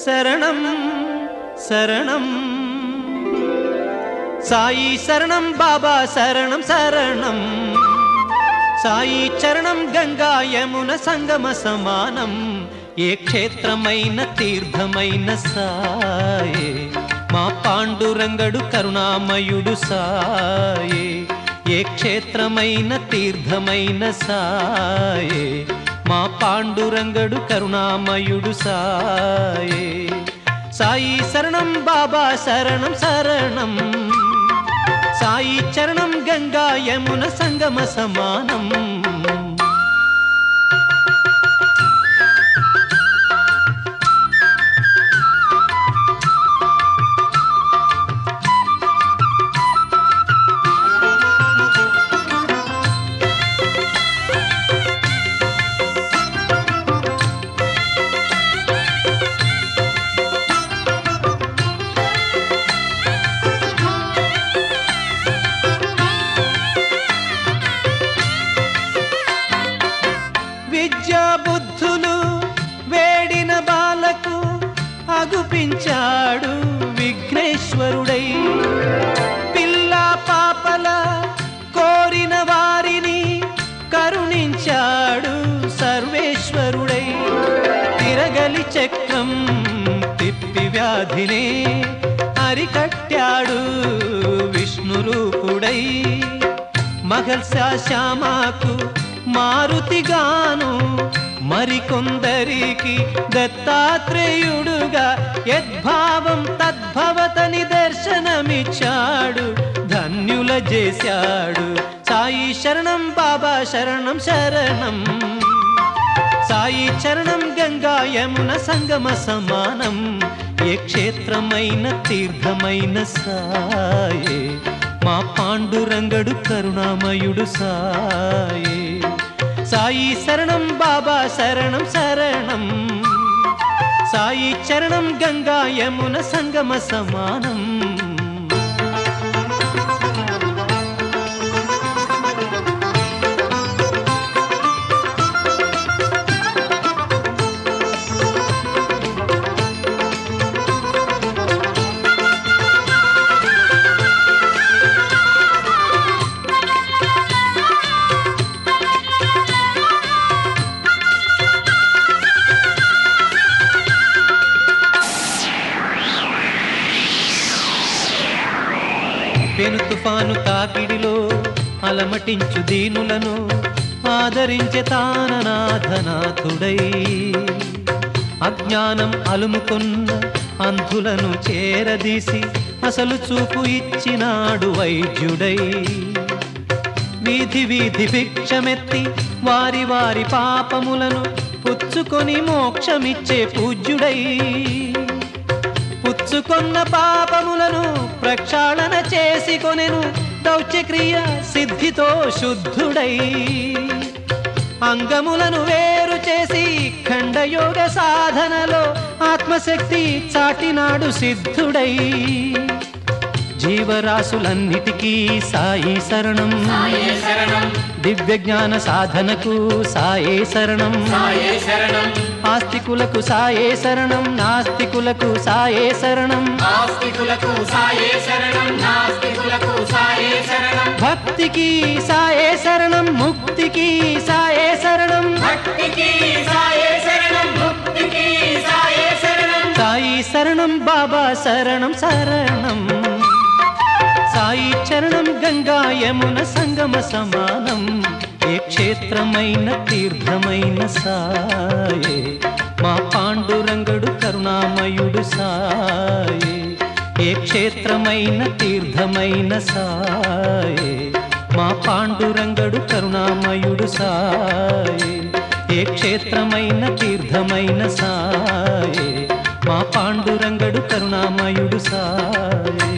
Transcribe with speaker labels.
Speaker 1: శరణం శరణం సాయి శరణం బాబా శరణం శరణం సాయి చరణం గంగా యమున సంగమ సమానం ఏ క్షేత్రమైన తీర్థమైన సాయే మా పాండురంగడు కరుణామయుడు సాయే ఏ క్షేత్రమైన తీర్థమైన సాయే మా పాండురంగడు కరుణామయుడు సాయే సాయి శరణం బాబా శరణం శరణం సాయి చరణం గంగా యమున సంగమ సమానం విద్యా బుద్ధులు వేడిన బాలకు అగుపించాడు విఘ్నేశ్వరుడై పిల్ల పాపల కోరిన వారిని కరుణించాడు సర్వేశ్వరుడై తిరగలి చక్రం తిప్పి వ్యాధినే అరికట్టాడు విష్ణురూపుడై మహల్సా శ్యామాకు మారుతిగాను మరికొందరికి దత్తాత్రేయుడుగా యద్భావం తద్భవతని దర్శనమిచ్చాడు ధన్యుల చేశాడు సాయి శరణం బాబా శరణం శరణం సాయి చరణం గంగా యమున సంగమ సమానం ఏ క్షేత్రమైన తీర్థమైన సాయే మా పాండురంగడు కరుణామయుడు సాయే సాయి శరణం బాబా శరణం శరణం సాయి చరణం గంగా యమున సంగమ సమానం పెను తుఫాను తాకిడిలో అలమటించు దీనులను ఆదరించే తాననాథనాథుడై అజ్ఞానం అలుముకున్న అంధులను చేరదీసి అసలు చూపు ఇచ్చినాడు వైద్యుడై వీధి వీధి భిక్షమెత్తి వారి వారి పాపములను పుచ్చుకొని మోక్షమిచ్చే పూజ్యుడై పుచ్చుకొన్న పాపములను ప్రక్షాళన చేసి కొనెను దౌత్యక్రియ సిద్ధితో శుద్ధుడై అంగములను వేరు చేసి ఖండయోగ సాధనలో ఆత్మశక్తి చాటినాడు సిద్ధుడై జీవరాశులన్నిటికీ సాయి శరణం
Speaker 2: సాయే శరణం
Speaker 1: దివ్య జ్ఞాన సాధనకు సాయే శరణం
Speaker 2: సాయే శరణం
Speaker 1: ఆస్తికులకు సాయే శరణం నాస్తికులకు సాయే శరణం
Speaker 2: ఆస్తికులకు సాయే శరణం నాస్తికులకు సాయే శరణం
Speaker 1: భక్తికి సాయే శరణం ముక్తికి సాయే శరణం
Speaker 2: భక్తికి సాయే శరణం ముక్తికి సాయే శరణం
Speaker 1: సాయి శరణం బాబా శరణం శరణం సాయి చరణం గంగా యమున సంగమ సమానం ఏ క్షేత్రమైన తీర్థమైన సాయే మా పాండురంగడు కరుణామయుడు సాయే ఏ క్షేత్రమైన తీర్థమైన సాయే మా పాండురంగడు కరుణామయుడు సాయే ఏ క్షేత్రమైన తీర్థమైన సాయే మా పాండురంగడు కరుణామయుడు సాయే